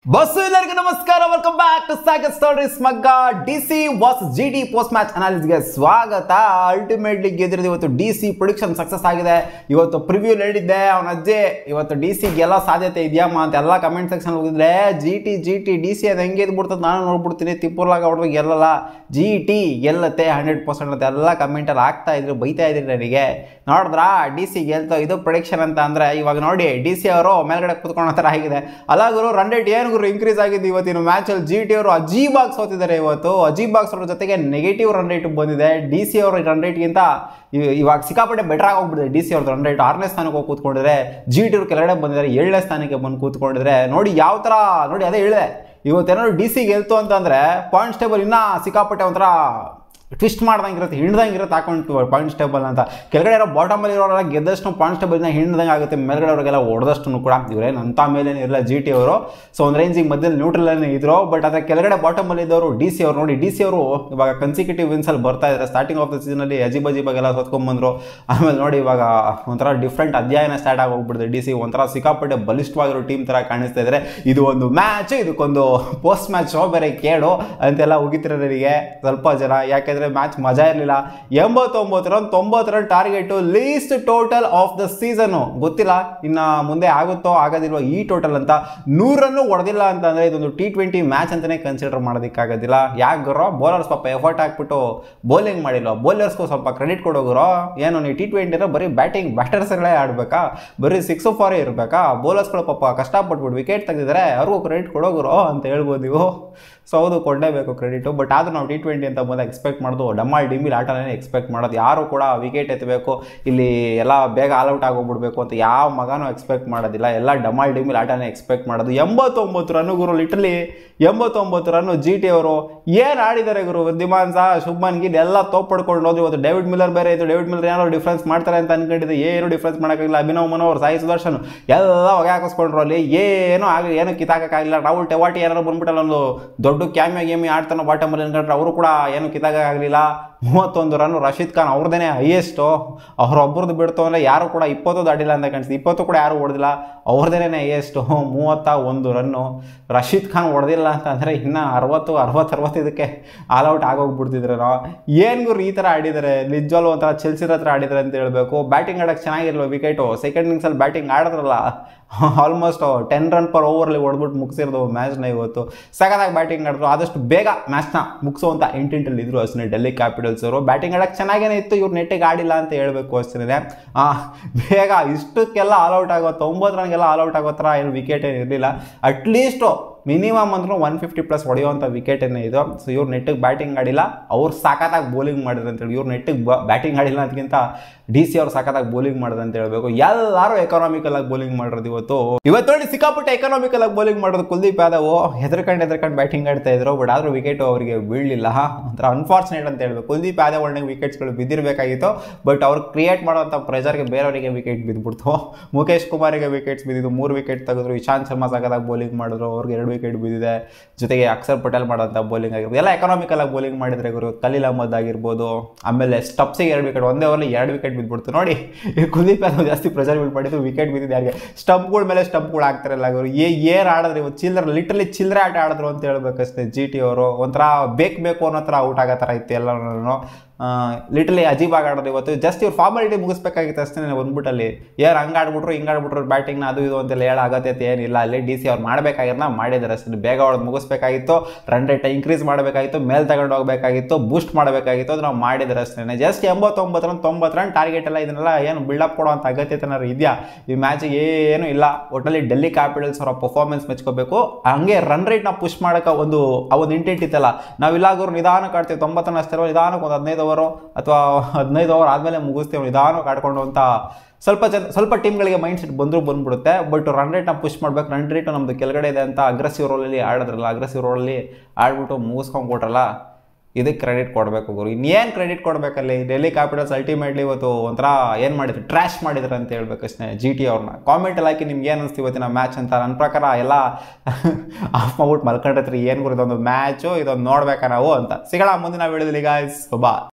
bus ಎಲ್ಲರಿಗೂ ನಮಸ್ಕಾರ welcome back to Sagar stories ಮಗ್ಗ D C vs G T post match ಅನಾಲಿಸ್ಗೆ ಸ್ವಾಗತ ಅಲ್ಟಿಮೇಟ್ಲಿ ಗೆದ್ದಿರೋದು ಇವತ್ತು ಡಿ ಸಿ ಪ್ರೊಡಿಕ್ಷನ್ ಸಕ್ಸಸ್ ಆಗಿದೆ ಇವತ್ತು ಪ್ರಿವ್ಯೂ ಹೇಳಿದ್ದೆ ಅವನ ಅಜ್ಜೆ ಇವತ್ತು ಡಿ ಸಿ ಗೆಲ್ಲೋ ಸಾಧ್ಯತೆ ಇದೆಯಮ್ಮ ಅಂತ ಎಲ್ಲ ಕಮೆಂಟ್ ಸೆಕ್ಷನ್ ಹೋಗಿದ್ರೆ G T G T D C ಅದು ಹೆಂಗೆ ಬಿಡ್ತದೆ ನಾನು ನೋಡ್ಬಿಡ್ತೀನಿ ತಿಪ್ಪೂರ್ಲಾಗ ಹೊಡೆದು ಗೆಲ್ಲಲ್ಲ ಜಿ ಟಿ ಗೆಲ್ಲತ್ತೆ ಹಂಡ್ರೆಡ್ ಪರ್ಸೆಂಟ್ ಅಂತ ಎಲ್ಲ ಕಮೆಂಟಲ್ಲಿ ಆಗ್ತಾ ಇದ್ರು ಬೈತಾ ಇದ್ರು ನನಗೆ ನೋಡಿದ್ರಾ ಡಿ ಸಿ ಗೆಲ್ತೋ ಇದು ಪ್ರೊಡಿಕ್ಷನ್ ಅಂತ ಅಂದರೆ ಇವಾಗ ನೋಡಿ ಡಿ ಸಿ ಅವರು ಮೇಲ್ಗಡೆ ಕೂತ್ಕೊಳ್ಳೋ ಥರ ಆಗಿದೆ ಅಲ್ಲ ಗುರು ರನ್ ರೇಟ್ ಏನು ಗುರು ಇನ್ಕ್ರೀಸ್ ಆಗಿದೆ ಇವತ್ತಿನ ಮ್ಯಾಚಲ್ಲಿ ಜಿ ಟಿ ಅವರು ಅಜೀಬಾಗ್ ಸೋತಿದ್ದಾರೆ ಇವತ್ತು ಅಜೀಬಾಗ್ ಅವ್ರ ಜೊತೆಗೆ ನೆಗೆಟಿವ್ ರನ್ ರೇಟ್ ಬಂದಿದೆ ಡಿ ಸಿ ಅವರ ರನ್ ರೇಟ್ಗಿಂತ ಇವ್- ಇವಾಗ ಸಿಕ್ಕಾಪಟ್ಟೆ ಬೆಟರ್ ಆಗಿ ಹೋಗ್ಬಿಟ್ಟಿದೆ ಡಿ ಸಿ ಅವ್ರದ್ದು ರನ್ ರೇಟ್ ಆರನೇ ಸ್ಥಾನಕ್ಕೆ ಹೋಗಿ ಕೂತ್ಕೊಂಡಿದ್ರೆ ಜಿ ಟಿ ಅವ್ರು ಕೆಳಗಡೆ ಬಂದಿದ್ದಾರೆ ಏಳನೇ ಸ್ಥಾನಕ್ಕೆ ಬಂದು ಕೂತ್ಕೊಂಡಿದ್ರೆ ನೋಡಿ ಯಾವ ಥರ ನೋಡಿ ಅದೇ ಹೇಳಿದೆ ಇವತ್ತೇನಾದ್ರು ಡಿ ಸಿ ಗೆಲ್ತು ಅಂತಂದರೆ ಪಾಯಿಂಟ್ಸ್ ಟೇಬಲ್ ಇನ್ನೂ ಸಿಕ್ಕಾಪಟ್ಟೆ ಒಂಥರ ಟ್ವಿಸ್ಟ್ ಮಾಡ್ದಂಗೆ ಇರುತ್ತೆ ಹಿಂಡ್ದಂಗೆ ಇರುತ್ತೆ ಹಾಕೊಂಡು ಪಾಯಿಂಟ್ಸ್ ಟೇಬಲ್ ಅಂತ ಕೆಳಗಡೆ ಇರೋ ಬಾಟಮಲ್ಲಿ ಇರೋರೆಲ್ಲ ಗೆದ್ದಷ್ಟು ಪಾಯಿಂಟ್ಸ್ ಟೇಬಲ್ನ ಹಿಂಡ್ದಂಗೆ ಆಗುತ್ತೆ ಮೇಲ್ಗಡೆ ಅವ್ರಿಗೆಲ್ಲ ಹೊಡೆದಷ್ಟು ಕೂಡ ಇವರೇನು ಅಂತ ಮೇಲೇನು ಇರಲ್ಲ ಜಿ ಟಿ ಅವರು ಸೊ ಒಂದು ರೇಂಜಿಗೆ ಮಧ್ಯದಲ್ಲಿ ನ್ಯೂಟ್ರಲೇ ಇದ್ರು ಬಟ್ ಅದರ ಕೆಳಗಡೆ ಬಾಟಮಲ್ಲಿ ಇದ್ದವರು ಡಿ ಸಿ ಅವರು ನೋಡಿ ಡಿ ಸಿ ಅವರು ಇವಾಗ ಕನ್ಸಿಕ್ಯೂಟಿವ್ ವಿನ್ಸಲ್ಲಿ ಬರ್ತಾ ಇದ್ದಾರೆ ಸ್ಟಾರ್ಟಿಂಗ್ ಆಫ್ ದ ಸೀಸನಲ್ಲಿ ಅಜೀಬ್ ಅಜೀಬಾಗೆಲ್ಲ ಸೋತ್ಕೊಂಡ್ಬಂದ್ರು ಆಮೇಲೆ ನೋಡಿ ಇವಾಗ ಒಂಥರ ಡಿಫ್ರೆಂಟ್ ಅಧ್ಯಾಯನ ಸ್ಟಾರ್ಟ್ ಆಗಿ ಹೋಗ್ಬಿಡುತ್ತೆ ಡಿ ಸಿ ಒಂಥರ ಸಿಕ್ಕಾಪಟ್ಟೆ ಬಲಿಷ್ಠವಾಗಿರೋ ಟೀಮ್ ಥರ ಕಾಣಿಸ್ತಾ ಇದ್ದಾರೆ ಇದು ಒಂದು ಮ್ಯಾಚ್ ಇದಕ್ಕೊಂದು ಪೋಸ್ಟ್ ಮ್ಯಾಚ್ ಶೋ ಬೇರೆ ಕೇಳು ಅಂತೆಲ್ಲ ಹೋಗಿತಾರೆ ನನಗೆ ಸ್ವಲ್ಪ ಜನ ಯಾಕೆಂದರೆ ಮ್ಯಾಚ್ ಮಜಾ ಇರಲಿಲ್ಲ ಎಂಬತ್ತೊಂಬತ್ತು ರನ್ ತೊಂಬತ್ತು run target least total of the season ಗೊತ್ತಿಲ್ಲ ಇನ್ನು ಮುಂದೆ ಆಗುತ್ತೋ ಆಗೋದಿಲ್ವೋ ಈ ಟೋಟಲ್ ಅಂತ ನೂರನ್ನು ಹೊಡೆದಿಲ್ಲ ಅಂತಂದರೆ ಇದೊಂದು ಟಿ ಟ್ವೆಂಟಿ ಮ್ಯಾಚ್ ಅಂತಲೇ ಕನ್ಸಿಡರ್ ಮಾಡೋದಕ್ಕಾಗೋದಿಲ್ಲ ಯಾಕೆ ಗುರೋ ಬೌಲರ್ಸ್ ಪಾಪ ಎಫರ್ಟ್ ಹಾಕ್ಬಿಟ್ಟು ಬೌಲಿಂಗ್ ಮಾಡಿಲ್ಲ ಬೌಲರ್ಸ್ಗೂ ಸ್ವಲ್ಪ ಕ್ರೆಡಿಟ್ ಕೊಡೋಗುರೋ ಏನು ನೀವು ಟಿ ಟ್ವೆಂಟಿನ ಬರೀ ಬ್ಯಾಟಿಂಗ್ ಬ್ಯಾಟರ್ಸ್ಗಳೇ ಆಡಬೇಕಾ ಬರೀ ಸಿಕ್ಸ್ ಫಾರೇ ಇರಬೇಕಾ ಬೌಲರ್ಸ್ಗಳು ಪಾಪ ಕಷ್ಟಪಟ್ಬಿಟ್ಟು ವಿಕೆಟ್ ತೆಗೆದಿದ್ದಾರೆ ಅವ್ರಿಗೂ ಕ್ರೆಡಿಟ್ ಕೊಡೋಗುರೋ ಅಂತ ಹೇಳ್ಬೋದು ನೀವು ಸೊ ಹೌದು ಕೊಡಲೇಬೇಕು ಕ್ರೆಡಿಟು ಬಟ್ ಆದರೂ ನಾವು ಟಿ ಟ್ವೆಂಟಿ ಅಂತ ಬಂದಾಗ ಎಕ್ಸ್ಪೆಕ್ಟ್ ಮಾಡೋದು ಡಮ್ಮಾಳ್ ಡಿಮಿಲ್ ಆಟನೇ ಎಕ್ಸ್ಪೆಕ್ಟ್ ಮಾಡೋದು ಯಾರು ಕೂಡ ವಿಕೆಟ್ ಎತ್ತಬೇಕು ಇಲ್ಲಿ ಎಲ್ಲ ಬೇಗ ಆಲ್ಔಟ್ ಆಗೋಗ್ಬಿಡ್ಬೇಕು ಅಂತ ಯಾವ ಮಗನೂ ಎಕ್ಸ್ಪೆಕ್ಟ್ ಮಾಡೋದಿಲ್ಲ ಎಲ್ಲ ಡಮಾಲ್ ಡಿಮಿಲ್ ಆಟನೇ ಎಕ್ಸ್ಪೆಕ್ಟ್ ಮಾಡೋದು ಎಂಬತ್ತೊಂಬತ್ತು ರನ್ ಗುರು ಲಿಟ್ರಲಿ ಎಂಬತ್ತೊಂಬತ್ತು ರನ್ನು ಜಿ ಟಿ ಅವರು ಏನು ಆಡಿದ್ದಾರೆ ಗುರು ವೃದ್ಧಿಮಾನ್ ಸಹ ಶುಭ್ಮನ್ ಗಿಲ್ ಎಲ್ಲ ತೋಪ್ ಪಡ್ಕೊಂಡು ಹೋದ್ರು ಇವತ್ತು ಡೇವಿಡ್ ಮಿಲ್ಲರ್ ಬೇರೆ ಇತ್ತು ಡೇವಿಡ್ ಮಿಲ್ಲರ್ ಏನೋ ಡಿಫ್ರೆನ್ಸ್ ಮಾಡ್ತಾರೆ ಅಂತ ಅನ್ಕೊಂಡಿದ್ದೆ ಏನು ಡಿಫ್ರೆನ್ಸ್ ಮಾಡೋಕ್ಕಾಗಿಲ್ಲ ಅಭಿನವ್ ಮನೋಹರ್ ಸಾಯಿ ಸುದರ್ಶನ್ ಎಲ್ಲ ಹೊಗೆ ಹಾಕಿಸ್ಕೊಂಡ್ರು ಅಲ್ಲಿ ಏನೂ ಆಗಲಿ ಏನು ಕಿತ್ತಾಕಕ್ಕಾಗಿಲ್ಲ ರಾಹುಲ್ ಟೆವಾಟಿ ಏನಾರು ಬಂದ್ಬಿಟ್ಟಲ್ಲ ಒಂದು ದೊಡ್ಡ ಕ್ಯಾಮಿಯೋ ಗೇಮಿ ಆಡ್ತಾನೋ ಬಾಟಮಲ್ಲಿ ಅನ್ಕೊಂಡ್ರೆ ಅವರು ಕೂಡ ಏನು ಕಿತ್ತಾಗಲಿಲ್ಲ ಮೂವತ್ತೊಂದು ರನ್ ರಶೀದ್ ಖಾನ್ ಅವ್ರದೇ ಹೈಯೆಸ್ಟು ಅವ್ರೊಬ್ರದ್ದು ಬಿಡ್ತು ಅಂದರೆ ಯಾರು ಕೂಡ ಇಪ್ಪತ್ತು ದಾಟಿಲ್ಲ ಅಂತ ಕಾಣಿಸ್ತು ಇಪ್ಪತ್ತು ಕೂಡ ಯಾರು ಹೊಡೆದಿಲ್ಲ ಅವ್ರದೇ ಹೈಯೆಸ್ಟು ಮೂವತ್ತ ಒಂದು ರನ್ನು ರಶೀದ್ ಖಾನ್ ಹೊಡೆದಿಲ್ಲ ಅಂತ ಅಂದರೆ ಇನ್ನೂ ಅರವತ್ತು ಅರವತ್ತು ಅರವತ್ತೈದಕ್ಕೆ ಆಲ್ಔಟ್ ಆಗೋಗ್ಬಿಡ್ತಿದ್ರು ಏನು ಗುರು ಈ ಥರ ಆಡಿದ್ದಾರೆ ನಿಜವಾಗ್ಲೂ ಒಂಥರ ಚೆಲ್ಸಿರ ಹತ್ರ ಆಡಿದ್ದಾರೆ ಅಂತ ಹೇಳಬೇಕು ಬ್ಯಾಟಿಂಗ್ ಆಡೋಕ್ಕೆ ಚೆನ್ನಾಗಿರಲ್ಲ ವಿಕೆಟು ಸೆಕೆಂಡ್ ಇನ್ನಿಂಗ್ಸಲ್ಲಿ ಬ್ಯಾಟಿಂಗ್ ಆಡಿದ್ರಲ್ಲ ಆಲ್ಮೋಸ್ಟ್ ಟೆನ್ ರನ್ ಪರ್ ಓವರಲ್ಲಿ ಹೊಡೆದ್ಬಿಟ್ಟು ಮುಗಿಸಿರೋದು ಮ್ಯಾಚ್ನ ಇವತ್ತು ಸಗದಾಗಿ ಬ್ಯಾಟಿಂಗ್ ಆಡಿದ್ರು ಆದಷ್ಟು ಬೇಗ ಮ್ಯಾಚ್ನ ಮುಗಿಸುವಂಥ ಇಂಟೆಂಟಲ್ಲಿ ಇದ್ರು ಅಷ್ಟೇ ಡೆಲ್ಲಿ ಕ್ಯಾಪಿಟಲ್ಸ್ ಅವರು ಬ್ಯಾಟಿಂಗ್ ಆಡೋಕ್ಕೆ ಚೆನ್ನಾಗೇನೆ ಇತ್ತು ಇವ್ರು ನೆಟ್ಟಿಗೆ ಆಡಿಲ್ಲ ಅಂತ ಹೇಳಬೇಕು ಅಷ್ಟೇ ಬೇಗ ಇಷ್ಟಕ್ಕೆಲ್ಲ ಆಲ್ಔಟ್ ಆಗೋ ತೊಂಬತ್ತು ರನ್ಗೆಲ್ಲ ಆಲ್ಔಟ್ ಆಗೋ ಥರ ಏನು ವಿಕೆಟ್ ಏನು ಇರಲಿಲ್ಲ ಅಟ್ಲೀಸ್ಟು ಮಿನಿಮಮ್ ಅಂದ್ರೂ ಒನ್ ಫಿಫ್ಟಿ ಪ್ಲಸ್ ಹೊಡೆಯುವಂಥ ವಿಕೆಟ್ ಏನೇ ಇದು ಸೊ ಇವ್ರು ನೆಟ್ಟಿಗೆ ಬ್ಯಾಟಿಂಗ್ ಆಡಿಲ್ಲ ಅವ್ರು ಸಾಕತ್ತಾಗಿ ಬೌಲಿಂಗ್ ಮಾಡಿದ್ರು ಅಂತೇಳಿ ಇವ್ರು ನೆಟ್ಟಿಗೆ ಬ್ಯಾಟಿಂಗ್ ಆಡಿಲ್ಲ ಅದಕ್ಕಿಂತ ಡಿ ಸಿ ಅವ್ರು ಸಾಕತ್ತಾಗಿ ಬೌಲಿಂಗ್ ಮಾಡಿದ್ರು ಅಂತ ಹೇಳ್ಬೇಕು ಎಲ್ಲರೂ ಎಕನಾಮಿಕಲ್ ಆಗಿ ಬೌಲಿಂಗ್ ಮಾಡಿರೋದು ಇವತ್ತು ಇವತ್ತು ನೋಡಿ ಸಿಕ್ಕಾಪಟ್ಟೆ ಎಕನಾಮಿಕಲ್ ಆಗಿ ಬೌಲಿಂಗ್ ಮಾಡೋದು ಕುಲ್ದೀಪ್ ಯಾದವ್ ಹೆದರ್ಕೊಂಡು ಹೆದರ್ಕೊಂಡು ಬ್ಯಾಟಿಂಗ್ ಆಡ್ತಾ ಇದ್ರು ಬಟ್ ಆದರೂ ವಿಕೆಟ್ ಅವರಿಗೆ ಬೀಳಲಿಲ್ಲ ಒಂಥರ ಅನ್ಫಾರ್ಚುನೇಟ್ ಅಂತ ಹೇಳ್ಬೇಕು ಕುಲ್ದೀಪ್ ಯಾದವ್ ಒಳ್ಳೆ ವಿಕೆಟ್ಸ್ಗಳು ಬಿದ್ದಿರಬೇಕಾಗಿತ್ತು ಬಟ್ ಅವ್ರು ಕ್ರಿಯೇಟ್ ಮಾಡೋಂಥ ಪ್ರೆಷರ್ಗೆ ಬೇರೆಯವರಿಗೆ ವಿಕೆಟ್ ಬಿದ್ದುಬಿಡ್ತು ಮುಖೇಶ್ ಕುಮಾರಿಗೆ ವಿಕೆಟ್ಸ್ ಬಿದ್ದಿದ್ದು ಮೂರು ವಿಕೆಟ್ ತೆಗೆದ್ರು ಇಶಾಂತ್ ಶರ್ಮಾ ಸಾಕದಾಗ ಬೌಲಿಂಗ್ ಮಾಡಿದ್ರು ಅವ್ರಿಗೆ ಎರಡು ವಿಕೆಟ್ ಬಿದ್ದಿದೆ ಜೊತೆಗೆ ಅಕ್ಷರ್ ಪಟೇಲ್ ಮಾಡೋಂಥ ಬೌಲಿಂಗ್ ಆಗಿರ್ಬೋದು ಎಲ್ಲ ಎಕನಾಮಿಕಲ್ ಆಗಿ ಬೌಲಿಂಗ್ ಮಾಡಿದ್ರೆ ಗುರು ಖಲೀಲ್ ಅಹಮದ್ ಆಗಿರ್ಬೋದು ಆಮೇಲೆ ಸ್ಟಪ್ಸಿಗೆ ಎರಡು ವಿಕೆಟ್ ಒಂದೇ ಓವರ್ಲಿ ಎರಡು ವಿಕೆಟ್ ಬಿದ್ದುಬಿಡ್ತು ನೋಡಿ ಈ ಕುಲ್ದೀಪ್ ಯಾದವ್ ಜಾಸ್ತಿ ಪ್ರೆಷರ್ ಬಿಲ್ ಮಾಡಿದ್ದು ವಿಕೆಟ್ ಬಿದ್ದಿದ್ದು ಯಾರಿಗೆ ಸ್ಟಂಪ್ಗಳ ಮೇಲೆ ಸ್ಟಂಪ್ಗಳು ಆಗ್ತಾರಲ್ಲ ಅವರು ಏ ಏನು ಆಡಿದ್ರು ಇವತ್ತು ಚಿಲ್ಲರೆ ಲಿಟ್ರಲಿ ಚಿಲ್ಲರೆ ಆಟ ಆಡಿದ್ರು ಅಂತ ಹೇಳ್ಬೇಕಷ್ಟೇ ಜಿ ಟಿ ಅವರು ಒಂಥರ ಬೇಕು ಬೇಕು ಅನ್ನೋ ಥರ ಔಟ್ ಆಗೋ ಥರ ಇತ್ತು ಎಲ್ಲರೂ ಲಿಟ್ರಲಿ ಅಜೀಬಾಗಿ ಆಡೋದು ಇವತ್ತು ಜಸ್ಟ್ ಇವ್ರು ಫಾರ್ಮಾಲಿಟಿ ಮುಗಿಸ್ಬೇಕಾಗಿತ್ತು ಅಷ್ಟೇ ಬಂದ್ಬಿಟ್ಟಲ್ಲಿ ಯಾರು ಹಂಗೆ ಆಡ್ಬಿಟ್ರು ಹಿಂಗೆ ಆಡ್ಬಿಟ್ರು ಬ್ಯಾಟಿಂಗ್ನ ಅದು ಇದು ಅಂತೆಲ್ಲ ಹೇಳೋ ಅಗತ್ಯತೆ ಏನಿಲ್ಲ ಅಲ್ಲಿ ಡಿ ಸಿ ಅವ್ರು ಮಾಡಬೇಕಾಗಿರೋನ ಮಾಡಿದ್ದಾರೆ ಅಷ್ಟೇ ಬೇಗ ಹೊಡೆದು ಮುಗಿಸ್ಬೇಕಾಗಿತ್ತು ರನ್ ರೇಟ್ ಇನ್ಕ್ರೀಸ್ ಮಾಡಬೇಕಾಗಿತ್ತು ಮೇಲ್ ತಗೊಂಡು ಹೋಗಬೇಕಾಗಿತ್ತು ಬೂಸ್ಟ್ ಮಾಡಬೇಕಾಗಿತ್ತು ಅದು ನಾವು ಮಾಡಿದ್ರೆ ಅಷ್ಟೇ ಜಸ್ಟ್ ಎಂಬತ್ತೊಂಬತ್ತು ರನ್ ತೊಂಬತ್ತು ರನ್ ಟಾರ್ಗೆಟ್ ಎಲ್ಲ ಇದನ್ನೆಲ್ಲ ಏನು ಬಿಲ್ಡಪ್ ಕೊಡುವಂಥ ಅಗತ್ಯತೆ ಏನಾದ್ರು ಇದೆಯಾ ಈ ಮ್ಯಾಚಿಗೆ ಏನು ಇಲ್ಲ ಒಟ್ಟಲ್ಲಿ ಡೆಲ್ಲಿ ಕ್ಯಾಪಿಟಲ್ಸ್ ಅವರ ಪರ್ಫಾರ್ಮೆನ್ಸ್ ಮೆಚ್ಕೋಬೇಕು ಹಂಗೆ ರನ್ ರೇಟ್ನ ಪುಷ್ ಮಾಡೋಕೆ ಒಂದು ಆ ಒಂದು ಇಂಟೆಂಟ್ ಇತ್ತಲ್ಲ ನಾವು ಇಲ್ಲಾಗೋರು ನಿಧಾನಕ್ಕೆ ಆಡ್ತೀವಿ ತೊಂಬತ್ತು ರನ್ ಅಷ್ಟೇ ನಿಧಾನಕ್ಕೆ ಒಂದು ಹದಿನೈದು ಓವರು ಅಥವಾ ಹದಿನೈದು ಓವರ್ ಆದಮೇಲೆ ಮುಗಿಸ್ತೀವಿ ನಿಧಾನಕ್ಕೆ ಆಡ್ಕೊಂಡು ಅಂತ ಸ್ವಲ್ಪ ಜನ ಸ್ವಲ್ಪ ಟೀಮ್ಗಳಿಗೆ ಮೈಂಡ್ ಸೆಟ್ ಬಂದರೂ ಬಂದ್ಬಿಡುತ್ತೆ ಬಟ್ ರನ್ ರೇಟ್ನ ಪುಷ್ ಮಾಡ್ಬೇಕು ರನ್ ರೇಟು ನಮ್ಮದು ಕೆಳಗಡೆ ಇದೆ ಅಂತ ಅಗ್ರೆಸಿವ್ ರೋಲಲ್ಲಿ ಆಡಿದ್ರಲ್ಲ ಅಗ್ರೆಸಿವ್ ರೋಲಲ್ಲಿ ಆಡ್ಬಿಟ್ಟು ಮುಗಿಸ್ಕೊಂಡ್ಬಿಟ್ರಲ್ಲ ಇದಕ್ಕೆ ಕ್ರೆಡಿಟ್ ಕೊಡಬೇಕು ಗುರು ಇನ್ನೇನು ಕ್ರೆಡಿಟ್ ಕೊಡಬೇಕಲ್ಲಿ ಡೆಲ್ಲಿ ಕ್ಯಾಪಿಟಲ್ಸ್ ಅಲ್ಟಿಮೇಟ್ಲಿ ಇವತ್ತು ಒಂಥರ ಏನು ಮಾಡಿದ್ರು ಟ್ರ್ಯಾಶ್ ಮಾಡಿದ್ರು ಅಂತ ಹೇಳ್ಬೇಕಷ್ಟೇ ಜಿ ಟಿ ಅವ್ರನ್ನ ಕಾಮೆಂಟಲ್ಲಿ ಹಾಕಿ ನಿಮ್ಗೆ ಏನು ಅನಿಸ್ತು ಇವತ್ತಿನ ಮ್ಯಾಚ್ ಅಂತ ನನ್ನ ಪ್ರಕಾರ ಎಲ್ಲ ಆಫ್ ಮಾಡ್ಬಿಟ್ಟು ಮಲ್ಕೊಂಡಿರ್ತೀರಿ ಏನು ಗುರು ಇದೊಂದು ಮ್ಯಾಚು ಇದೊಂದು ನೋಡ್ಬೇಕಾ ನಾವು ಅಂತ ಸಿಗೋಣ ಮುಂದಿನ ವಿಡಿಯೋದಲ್ಲಿ ಗಾಯ್ಸ್ ಬಾ